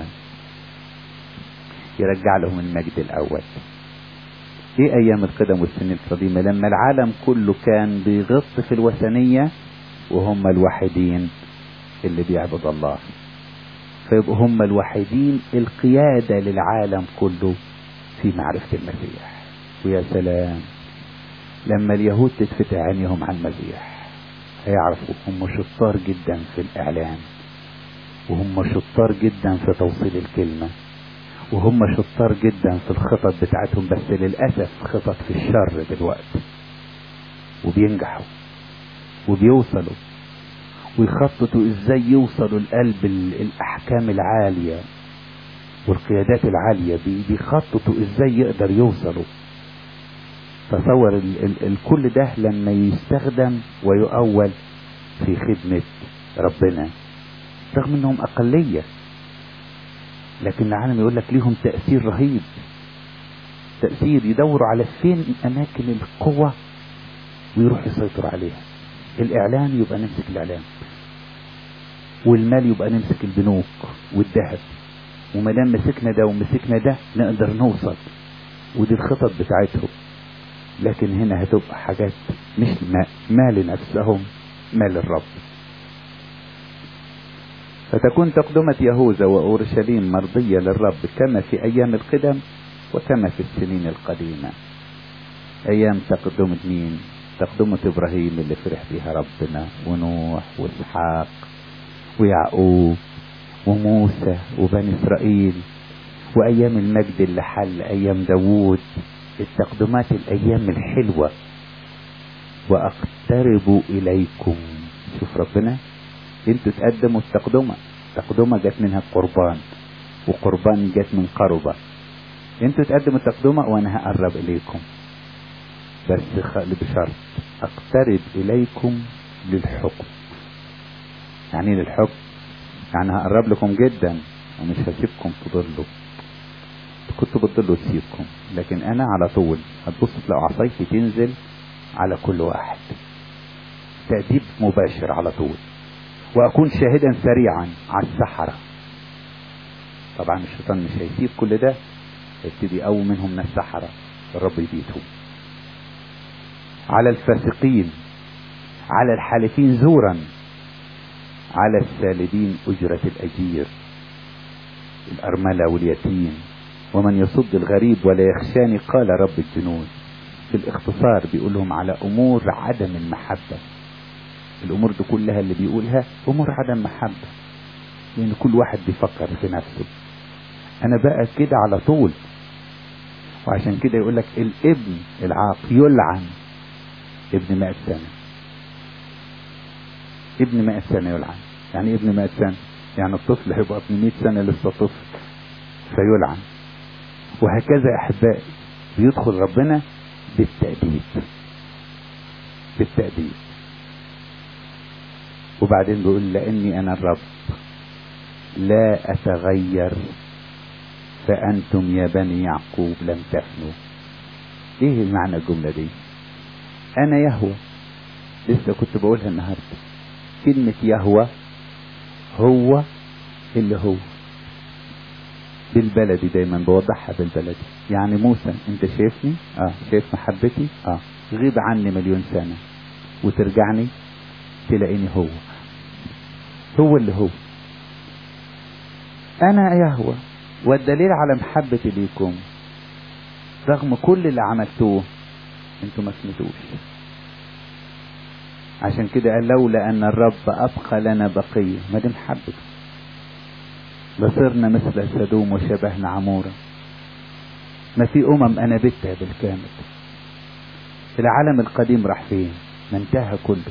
يرجع لهم المجد الأول ايه ايام القدم والسنين القديمة لما العالم كله كان بيغط في الوثنية وهم الوحيدين اللي بيعبد الله فيبقوا هم الوحيدين القيادة للعالم كله في معرفة المسيح ويا سلام لما اليهود تتفتح عينيهم على المسيح هيعرفوا هم شطار جدا في الإعلان وهم شطار جدا في توصيل الكلمة وهم شطار جدا في الخطط بتاعتهم بس للأسف خطط في الشر دلوقتي وبينجحوا وبيوصلوا ويخططوا ازاي يوصلوا لقلب الاحكام العالية والقيادات العالية بيخططوا ازاي يقدر يوصلوا تصور ال ال الكل ده لما يستخدم ويؤول في خدمة ربنا رغم انهم اقلية لكن العالم يقول لك ليهم تأثير رهيب تأثير يدوروا على فين اماكن القوة ويروح يسيطر عليها الاعلان يبقى نمسك الاعلان والمال يبقى نمسك البنوك والذهب وما دام مسكنا ده ومسكنا ده نقدر نوصل ودي الخطط بتاعتهم لكن هنا هتبقى حاجات مش ما, ما لنفسهم ما للرب فتكون تقدمة يهوذا وأورشليم مرضية للرب كما في أيام القدم وكما في السنين القديمة أيام تقدمة مين تقدمة إبراهيم اللي فرح بها ربنا ونوح وإسحاق ويعقوب وموسى وبني إسرائيل وأيام المجد اللي حل أيام داوود التقدمات الأيام الحلوة وأقترب إليكم شوف ربنا انتوا تقدموا التقدمة تقدمة جت منها القربان وقربان جت من قربة انتوا تقدموا التقدمة وانا هقرب اليكم بس خ- بشرط اقترب اليكم للحكم يعني إيه للحكم يعني هقرب لكم جدا ومش هسيبكم تضلوا كنتوا بتضلوا تسيبكم لكن انا على طول هتبص تلاقوا عصايتي تنزل على كل واحد تأديب مباشر على طول واكون شاهدا سريعا على السحرة طبعا الشيطان مش هيسيب كل ده يبتدي يقوم منهم من السحرة الرب يبيتهم على الفاسقين على الحالفين زورا على السالبين أجرة الأجير الأرملة واليتيم ومن يصد الغريب ولا يخشاني قال رب الجنود في الاختصار بيقول لهم على أمور عدم المحبة الأمور دي كلها اللي بيقولها أمور عدم محبة لأن كل واحد بيفكر في نفسه أنا بقى كده على طول وعشان كده يقول لك الابن العاق يلعن ابن مائة سنة ابن مائة سنة يلعن يعني إيه ابن مائة سنة يعني الطفل هيبقى ابن مائة سنة لسه طفل فيلعن وهكذا يا أحبائي بيدخل ربنا بالتأديب بالتأديب وبعدين بيقول لأني أنا الرب لا أتغير فأنتم يا بني يعقوب لم تفنوا إيه معنى الجملة دي أنا يهوى لسه كنت بقولها النهاردة كلمة يهوى هو اللي هو بالبلدي دايما بوضحها بالبلدي يعني موسى انت شايفني اه شايف محبتي اه غيب عني مليون سنة وترجعني تلاقيني هو هو اللي هو انا يهوى والدليل على محبتي ليكم رغم كل اللي عملتوه انتوا ما سمعتوش عشان كده قال لولا ان الرب ابقى لنا بقيه ما دي محبته لصرنا مثل سدوم وشبهنا عمورة ما في أمم أنا بتها بالكامل العالم القديم راح فين ما انتهى كله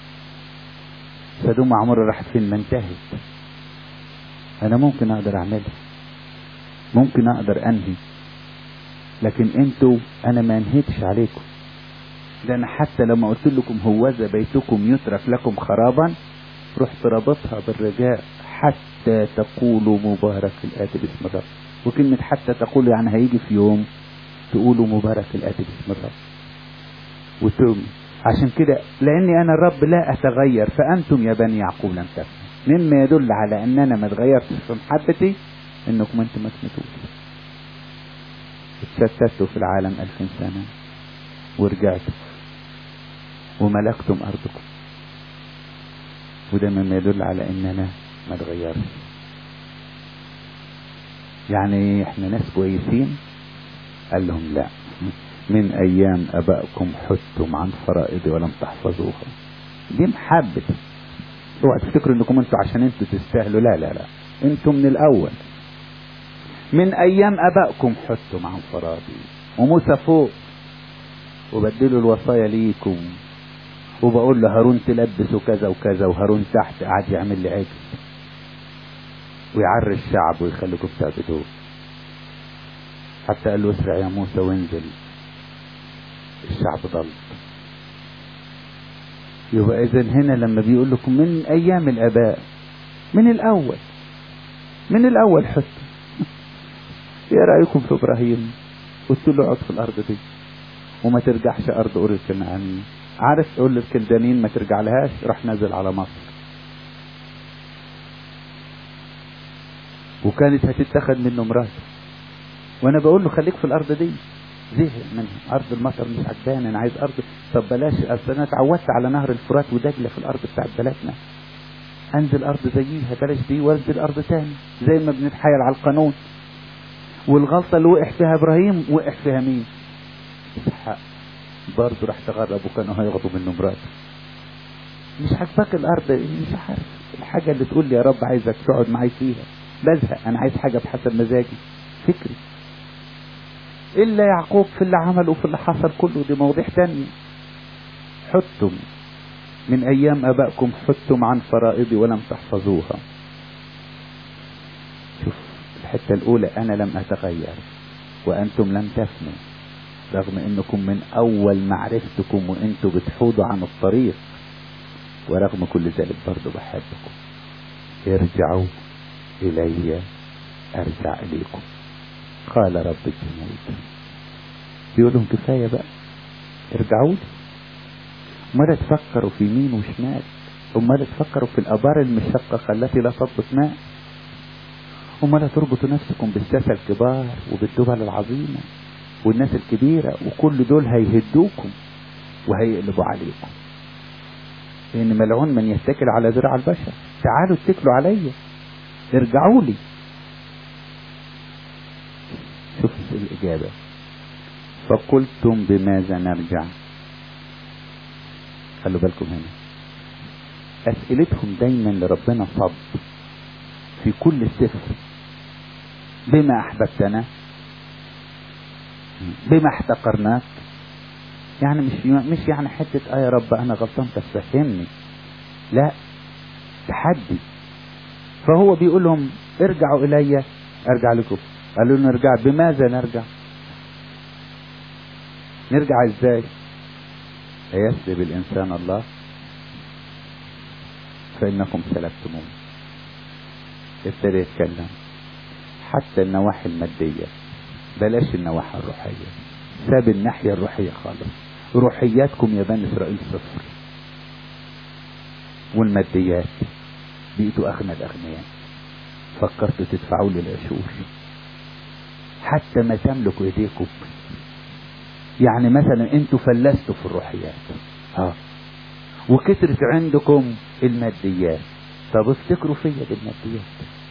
سدوم وعمورة راحت فين ما انتهت أنا ممكن أقدر أعملها ممكن أقدر أنهي لكن أنتوا أنا ما انهيتش عليكم ده أنا حتى لما قلت لكم هوذا بيتكم يترك لكم خرابا رحت رابطها بالرجاء حتى تقولوا مبارك الآتي باسم الرب وكلمة حتى تقولوا يعني هيجي في يوم تقولوا مبارك الآتي باسم الرب وتؤمن عشان كده لأني أنا الرب لا أتغير فأنتم يا بني يعقوب لم تفهموا مما يدل على أن أنا ما اتغيرتش في محبتي إنكم أنتم ما سمعتوش اتشتتوا في العالم ألفين سنة ورجعتوا وملكتم أرضكم وده مما يدل على اننا ما اتغيرش يعني احنا ناس كويسين قال لهم لا من ايام ابائكم حدتم عن فرائضي ولم تحفظوها دي محبة اوعى تفتكروا انكم انتوا عشان انتوا تستاهلوا لا لا لا انتوا من الاول من ايام ابائكم حدتم عن فرائضي وموسى فوق وبدلوا الوصايا ليكم وبقول له هارون تلبسه كذا وكذا وهارون تحت قاعد يعمل لي عجل ويعري الشعب ويخليكم تعبدوه حتى قال له اسرع يا موسى وانزل الشعب ضل يبقى اذا هنا لما بيقول لكم من ايام الاباء من الاول من الاول حتى ايه رايكم في ابراهيم قلت له اقعد في الارض دي وما ترجعش ارض اور الكنعانيين عارف تقول للكلدانيين ما ترجع لهاش راح نازل على مصر وكانت هتتاخد منه مراته وانا بقول له خليك في الارض دي زهق منها ارض المطر مش عجباني انا عايز ارض طب بلاش اصل انا اتعودت على نهر الفرات ودجله في الارض بتاعت بلدنا انزل ارض زيها بلاش دي وانزل ارض تاني زي ما بنتحايل على القانون والغلطه اللي وقع فيها ابراهيم وقع فيها مين؟ اسحاق برضه راح تغرب وكانوا هياخدوا منه مراته مش عاجباك الارض مش عارف الحاجه اللي تقول لي يا رب عايزك تقعد معايا فيها بزهق انا عايز حاجه بحسب مزاجي فكري الا يعقوب في اللي عمله وفي اللي حصل كله دي مواضيع تانية حدتم من ايام ابائكم حدتم عن فرائضي ولم تحفظوها شوف الحته الاولى انا لم اتغير وانتم لم تفنوا رغم انكم من اول معرفتكم وانتوا بتحوضوا عن الطريق ورغم كل ذلك برضه بحبكم ارجعوا الي ارجع اليكم قال رب الجنود بيقول لهم كفايه بقى ارجعوا لي امال تفكروا في يمين وشمال امال تفكروا في الابار المشققه التي لا تضبط ماء امال تربطوا نفسكم بالساسه الكبار وبالدول العظيمه والناس الكبيره وكل دول هيهدوكم وهيقلبوا عليكم لان ملعون من يتكل على ذراع البشر تعالوا اتكلوا عليا ارجعوا لي شوف الاجابه فقلتم بماذا نرجع خلوا بالكم هنا اسئلتهم دايما لربنا صب في كل سفر بما احببتنا بما احتقرناك يعني مش مش يعني حته اه يا رب انا غلطان تفهمني لا تحدي فهو بيقول لهم ارجعوا الي ارجع لكم قالوا نرجع بماذا نرجع نرجع ازاي أيسلب الإنسان الله فإنكم سلبتموه ابتدى يتكلم حتى النواحي المادية بلاش النواحي الروحية ساب الناحية الروحية خالص روحياتكم يا بني إسرائيل صفر والماديات بقيتوا أغنى الأغنياء فكرتوا تدفعوا لي العشور حتى ما تملكوا ايديكم يعني مثلا انتوا فلستوا في الروحيات اه وكترت عندكم الماديات طب افتكروا فيا بالماديات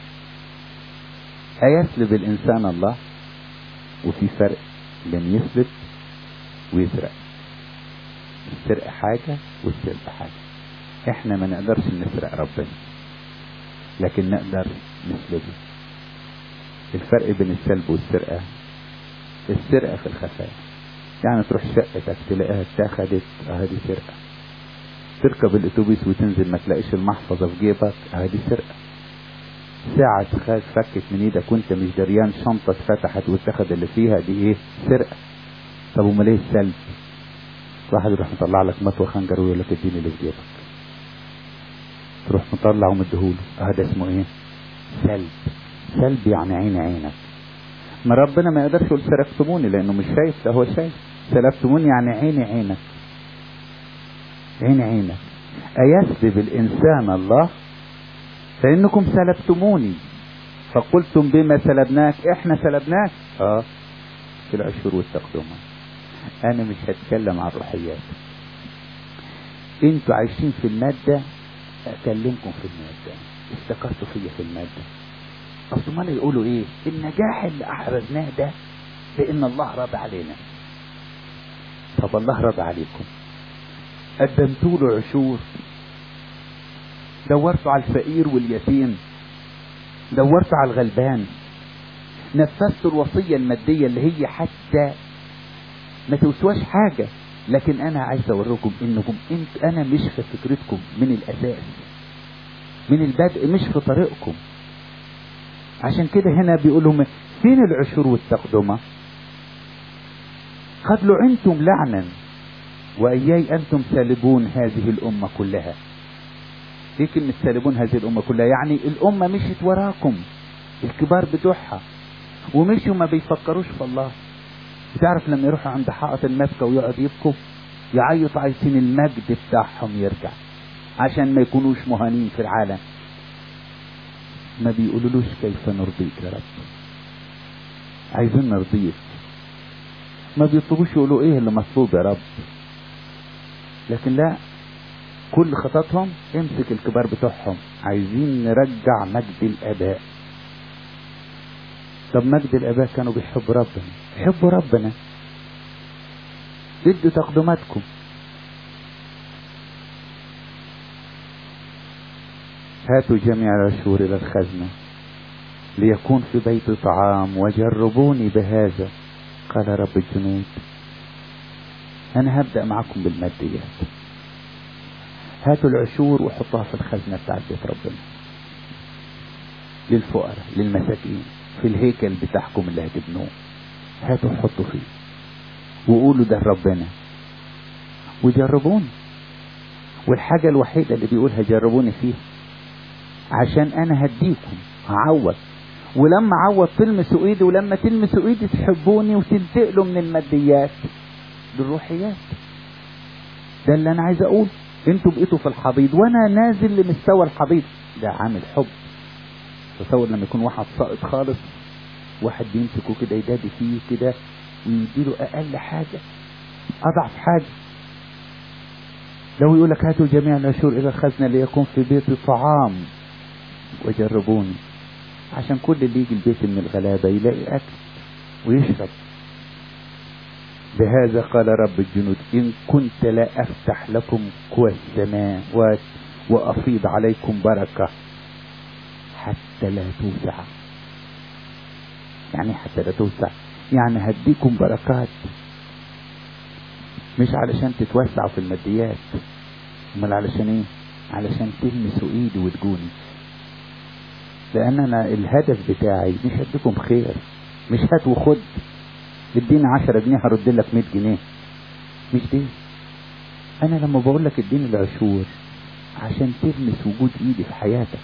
هيسلب الانسان الله وفي فرق بين يسلب ويسرق السرقة حاجة والسلب حاجة احنا ما نقدرش نسرق ربنا لكن نقدر نسلبه الفرق بين السلب والسرقة السرقة في الخفاء يعني تروح شقتك تلاقيها اتاخدت اهدي سرقة تركب الاتوبيس وتنزل ما تلاقيش المحفظة في جيبك اهدي سرقة ساعة خد فكت من ايدك وانت مش دريان شنطة اتفتحت واتخذ اللي فيها دي ايه سرقة طب امال ايه السلب واحد يروح مطلع لك مطوة خنجر ويقول لك اديني اللي في جيبك تروح مطلع ومديهوله اه ده اسمه ايه سلب سلب يعني عين عينك ما ربنا ما يقدرش يقول سرقتموني لانه مش شايف ده هو شايف سلبتموني يعني عيني عينك عين عينك أيسلب الإنسان الله فإنكم سلبتموني فقلتم بما سلبناك إحنا سلبناك آه في العشور والتقدمة أنا مش هتكلم عن الروحيات انتوا عايشين في المادة أكلمكم في المادة افتكرتوا فيا في المادة أصل ما يقولوا إيه النجاح اللي أحرزناه ده بإن الله راضي علينا طب الله راضي عليكم قدمتوا له عشور دورتوا على الفقير واليتيم دورتوا على الغلبان نفذتوا الوصية المادية اللي هي حتى ما توسواش حاجة لكن انا عايز اوريكم انكم انت انا مش في فكرتكم من الاساس من البدء مش في طريقكم عشان كده هنا بيقول لهم فين العشور والتقدمة قد لعنتم لعنا وإياي أنتم سالبون هذه الأمة كلها ايه كلمة سالبون هذه الأمة كلها يعني الأمة مشيت وراكم الكبار بتوعها ومشوا ما بيفكروش في الله تعرف لما يروحوا عند حائط المبكى ويقعد يبكوا يعيطوا عايزين المجد بتاعهم يرجع عشان ما يكونوش مهانين في العالم ما بيقولولوش كيف نرضيك يا رب عايزين نرضيك ما بيطلبوش يقولوا ايه اللي مطلوب يا رب لكن لا كل خططهم امسك الكبار بتوعهم عايزين نرجع مجد الاباء طب مجد الاباء كانوا بيحبوا ربنا يحبوا ربنا ادوا تقدماتكم هاتوا جميع العشور الى الخزنة ليكون في بيت طعام وجربوني بهذا قال رب الجنود انا هبدأ معكم بالماديات هاتوا العشور وحطوها في الخزنة بتاعت بيت ربنا للفقراء للمساكين في الهيكل بتاعكم اللي هتبنوه هاتوا حطوا فيه وقولوا ده ربنا وجربوني والحاجة الوحيدة اللي بيقولها جربوني فيها عشان انا هديكم هعوض ولما عوض تلمسوا ايدي ولما تلمسوا ايدي تحبوني وتنتقلوا من الماديات للروحيات ده اللي انا عايز اقول انتوا بقيتوا في الحضيض وانا نازل لمستوى الحضيض ده عامل حب تصور لما يكون واحد ساقط خالص واحد بيمسكه كده يدادي فيه كده ويديله اقل حاجه اضعف حاجه لو يقول لك هاتوا جميع العشور الى الخزنه ليكون في بيتي طعام وجربوني عشان كل اللي يجي البيت من الغلابه يلاقي اكل ويشرب بهذا قال رب الجنود إن كنت لا أفتح لكم قوى السماوات وأفيض عليكم بركة حتى لا توسع يعني حتى لا توسع يعني هديكم بركات مش علشان تتوسعوا في الماديات امال علشان ايه علشان تلمسوا ايدي وتجوني لان انا الهدف بتاعي مش هديكم خير مش هات وخد اديني 10 جنيه هرد لك 100 جنيه مش دي انا لما بقول لك اديني العشور عشان تلمس وجود ايدي في حياتك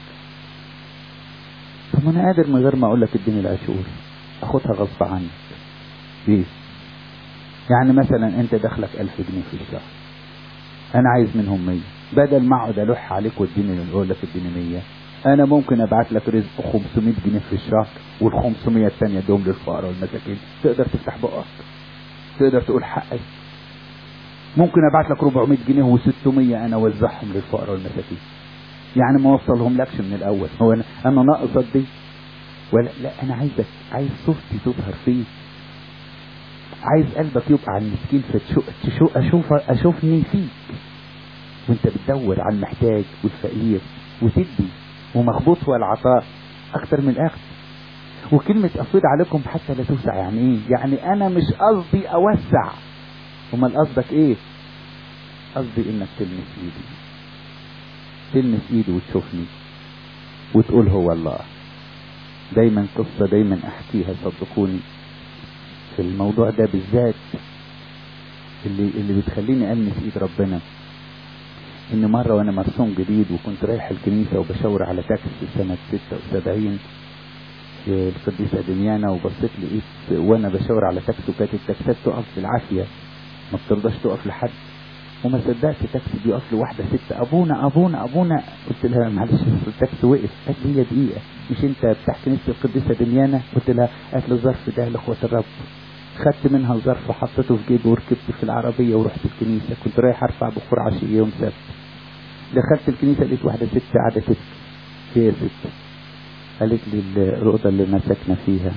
طب انا قادر من غير ما اقول لك اديني العشور اخدها غصب عنك ليه يعني مثلا انت دخلك 1000 جنيه في الشهر انا عايز منهم 100 بدل ما اقعد الح عليك واديني اقول لك اديني 100 انا ممكن ابعت لك رزق 500 جنيه في الشهر وال 500 الثانيه دول للفقراء والمساكين تقدر تفتح بقك تقدر تقول حقي ممكن ابعت لك 400 جنيه و600 انا اوزعهم للفقراء والمساكين يعني ما اوصلهم لكش من الاول هو انا انا ناقصك دي ولا لا انا عايزك عايز صورتي تظهر فيك عايز قلبك يبقى على المسكين فتشوف اشوف اشوفني فيك وانت بتدور على المحتاج والفقير وتدي ومخبوط هو العطاء اكتر من الاخذ وكلمة افيض عليكم حتى لا توسع يعني ايه يعني انا مش قصدي اوسع امال قصدك ايه قصدي انك تلمس ايدي تلمس ايدي وتشوفني وتقول هو الله دايما قصة دايما احكيها صدقوني في الموضوع ده بالذات اللي اللي بتخليني المس ايد ربنا ان مرة وانا مرسوم جديد وكنت رايح الكنيسة وبشاور على تاكس سنة 76 في القديسة دميانة وبصيت لقيت وانا بشاور على تاكس وكانت التاكسات تقف بالعافية ما بترضاش تقف لحد وما صدقت تاكسي بيقف له واحدة ست ابونا ابونا ابونا قلت لها معلش التاكسي وقف قالت لي هي دقيقة مش انت بتاع كنيسة القديسة دميانة قلت لها قالت له الظرف ده لاخوة الرب خدت منها الظرف وحطيته في جيبي وركبت في العربية ورحت الكنيسة كنت رايح ارفع بخور عشية يوم سبت دخلت الكنيسة لقيت واحدة ست قاعدة تبكي هي ست قالت لي الأوضة اللي أنا ساكنة فيها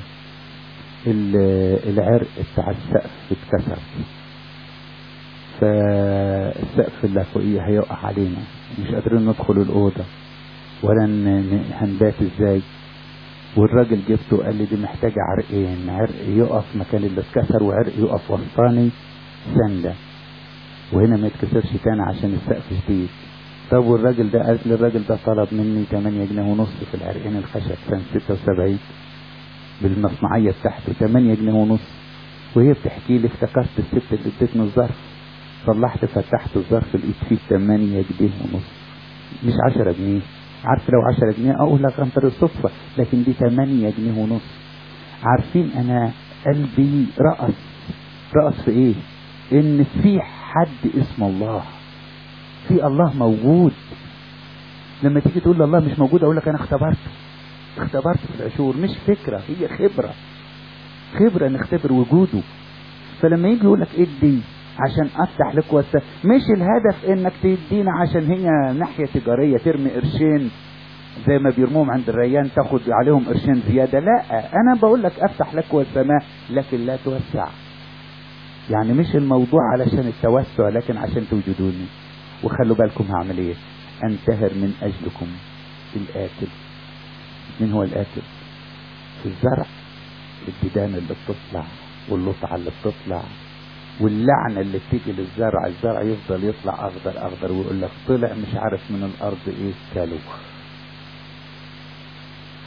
العرق بتاع السقف اتكسر فالسقف اللي فوقيه هيقع علينا مش قادرين ندخل الأوضة ولا هنبات ازاي والراجل جبته قال لي دي محتاجة عرقين عرق يقف مكان اللي اتكسر وعرق يقف وسطاني سندة وهنا ما يتكسرش تاني عشان السقف جديد طب والراجل ده قال لي الراجل ده طلب مني 8 جنيه ونص في العرقين الخشب سنة 76 بالمصنعية بتاعته 8 جنيه ونص وهي بتحكي لي افتكرت الست اللي ادتني الظرف طلعت فتحت الظرف لقيت فيه 8 جنيه ونص مش 10 جنيه عارف لو 10 جنيه اقول لك انت الصدفة لكن دي 8 جنيه ونص عارفين انا قلبي رقص رقص في ايه ان في حد اسمه الله في الله موجود لما تيجي تقول لله مش موجود اقول لك انا اختبرته اختبرت في العشور مش فكرة هي خبرة خبرة نختبر وجوده فلما يجي يقول لك ادي عشان افتح لك وسع مش الهدف انك تدينا عشان هي ناحية تجارية ترمي قرشين زي ما بيرموهم عند الريان تاخد عليهم قرشين زيادة لا انا بقول لك افتح لك والسماء لكن لا توسع يعني مش الموضوع علشان التوسع لكن عشان توجدوني وخلوا بالكم هعمل ايه انتهر من اجلكم الآكل من هو الآكل في الزرع الديدان اللي بتطلع واللطعة اللي بتطلع واللعنة اللي بتيجي للزرع الزرع يفضل يطلع أخضر أخضر ويقول لك طلع مش عارف من الأرض إيه كالو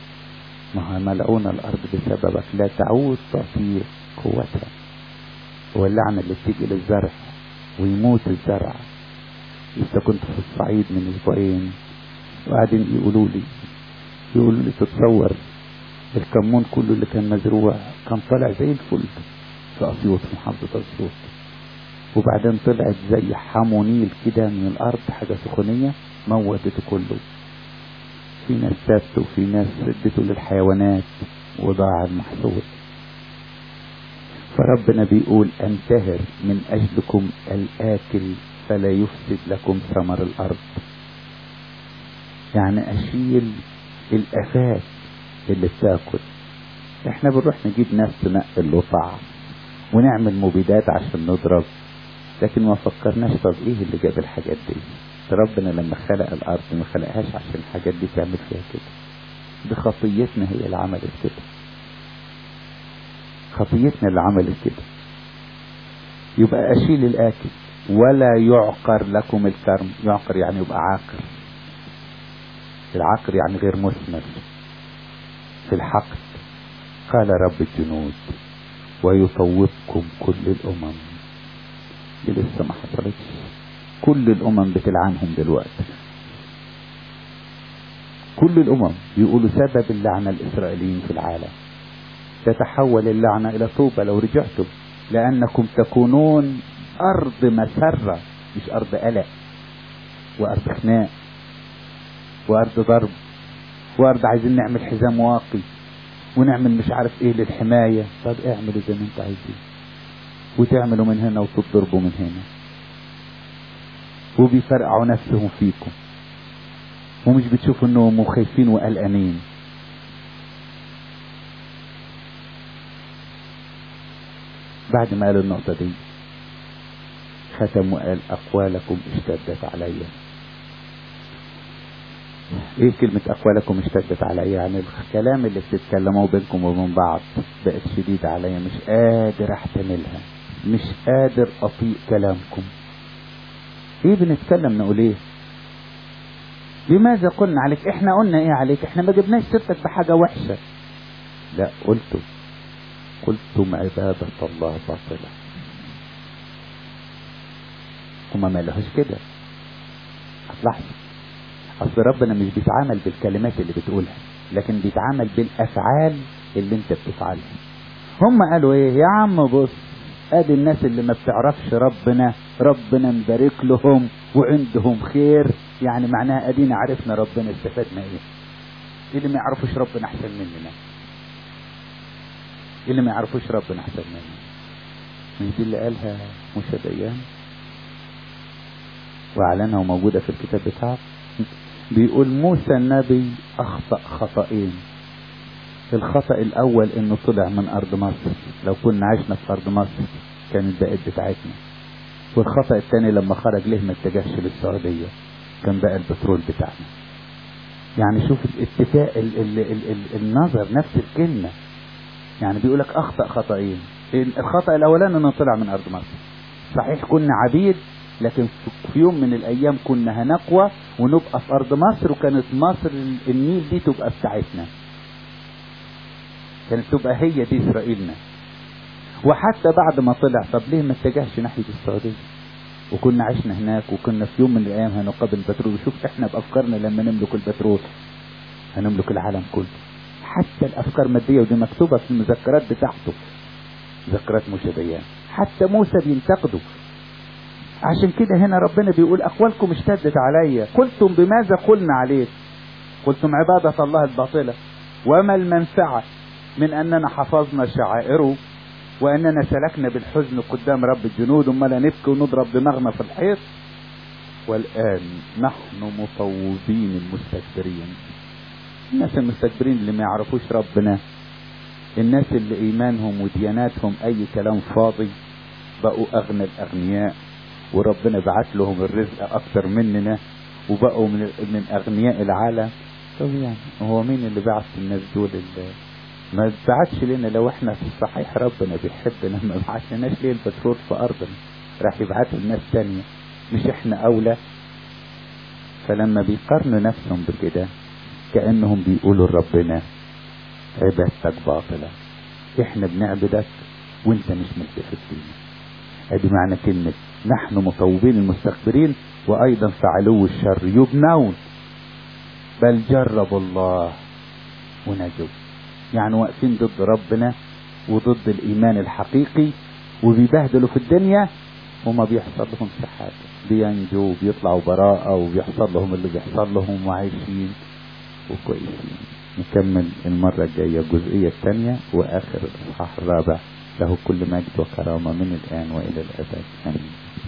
ما هو ملعون الأرض بسببك لا تعود تعطيه قوتها هو اللعنة اللي بتيجي للزرع ويموت الزرع لسه كنت في الصعيد من اسبوعين وقاعدين يقولوا لي يقولوا لي تتصور الكمون كله اللي كان مزروع كان طالع زي الفل في اسيوط في محافظة اسيوط وبعدين طلعت زي حمونيل كده من الارض حاجة سخونية موتته كله في ناس سابته وفي ناس ادته للحيوانات وضاع المحصول فربنا بيقول انتهر من اجلكم الاكل فلا يفسد لكم ثمر الارض يعني اشيل الافات اللي بتاكل احنا بنروح نجيب ناس تنقل له طعم ونعمل مبيدات عشان نضرب لكن ما فكرناش طب ايه اللي جاب الحاجات دي ربنا لما خلق الارض ما خلقهاش عشان الحاجات دي تعمل فيها كده دي خطيتنا هي اللي عملت كده خطيتنا اللي عملت كده يبقى اشيل الاكل ولا يعقر لكم الكرم يعقر يعني يبقى عاقر العقر يعني غير مثمر في الحقد قال رب الجنود ويطوبكم كل الامم دي لسه ما حصلتش كل الامم بتلعنهم دلوقتي كل الامم بيقولوا سبب اللعنه الاسرائيليين في العالم تتحول اللعنه الى طوبه لو رجعتم لانكم تكونون ارض مسره مش ارض قلق وارض خناق وارض ضرب وارض عايزين نعمل حزام واقي ونعمل مش عارف ايه للحمايه طب اعملوا زي ما انتوا عايزين وتعملوا من هنا وتضربوا من هنا وبيفرقعوا نفسهم فيكم ومش بتشوفوا انهم خايفين وقلقانين بعد ما قالوا النقطة دي ختم وقال أقوالكم اشتدت علي ايه كلمة أقوالكم اشتدت علي يعني الكلام اللي بتتكلموا بينكم وبين بعض بقت شديدة عليا مش قادر احتملها مش قادر أطيق كلامكم ايه بنتكلم نقول ايه لماذا قلنا عليك احنا قلنا ايه عليك احنا ما جبناش سيرتك بحاجة وحشة لا قلتم قلتم عبادة الله باطلة هما ما لهوش كده هتلاحظوا اصل ربنا مش بيتعامل بالكلمات اللي بتقولها لكن بيتعامل بالافعال اللي انت بتفعلها هم قالوا ايه يا عم بص ادي الناس اللي ما بتعرفش ربنا ربنا مبارك لهم وعندهم خير يعني معناها ادينا عرفنا ربنا استفدنا ايه اللي ما يعرفوش ربنا احسن مننا اللي ما يعرفوش ربنا احسن مننا مش دي اللي قالها موسى ديان واعلنها وموجوده في الكتاب بتاعه بيقول موسى النبي اخطا خطأين الخطأ الاول انه طلع من ارض مصر لو كنا عشنا في ارض مصر كانت بقت بتاعتنا والخطأ الثاني لما خرج ليه ما اتجهش للسعودية كان بقى البترول بتاعنا يعني شوف الاتفاق ال ال ال ال النظر نفس الكلمة يعني بيقول لك اخطأ خطأين الخطأ الاولاني انه طلع من ارض مصر صحيح كنا عبيد لكن في يوم من الايام كنا هنقوى ونبقى في ارض مصر وكانت مصر النيل دي تبقى بتاعتنا كانت تبقى هي دي اسرائيلنا وحتى بعد ما طلع طب ليه ما اتجهش ناحيه السعوديه وكنا عشنا هناك وكنا في يوم من الايام هنقابل البترول وشوف احنا بافكارنا لما نملك البترول هنملك العالم كله حتى الافكار ماديه ودي مكتوبه في المذكرات بتاعته مذكرات موسى ديان حتى موسى بينتقده عشان كده هنا ربنا بيقول اقوالكم اشتدت علي قلتم بماذا قلنا عليك قلتم عبادة الله الباطلة وما المنفعة من اننا حفظنا شعائره واننا سلكنا بالحزن قدام رب الجنود وما لا نبكي ونضرب دماغنا في الحيط والان نحن مطوبين المستكبرين الناس المستكبرين اللي ما يعرفوش ربنا الناس اللي ايمانهم ودياناتهم اي كلام فاضي بقوا اغنى الاغنياء وربنا بعت لهم الرزق اكتر مننا وبقوا من من اغنياء العالم طب يعني هو مين اللي بعت الناس دول اللي ما بعتش لنا لو احنا في الصحيح ربنا بيحبنا ما بعتناش ليه البترول في ارضنا راح يبعته لناس تانية مش احنا اولى فلما بيقارنوا نفسهم بكده كانهم بيقولوا لربنا عبادتك باطله احنا بنعبدك وانت مش ملتفت بينا ادي معنى كلمة نحن مطوبين المستكبرين وايضا في علو الشر يبنون بل جربوا الله ونجوا يعني واقفين ضد ربنا وضد الايمان الحقيقي وبيبهدلوا في الدنيا وما بيحصل لهم حاجة بينجوا وبيطلعوا براءة وبيحصل لهم اللي بيحصل لهم وعايشين وكويسين نكمل المرة الجاية الجزئية الثانية وآخر الإصحاح الرابع له كل مجد وكرامة من الآن وإلى الأبد آمين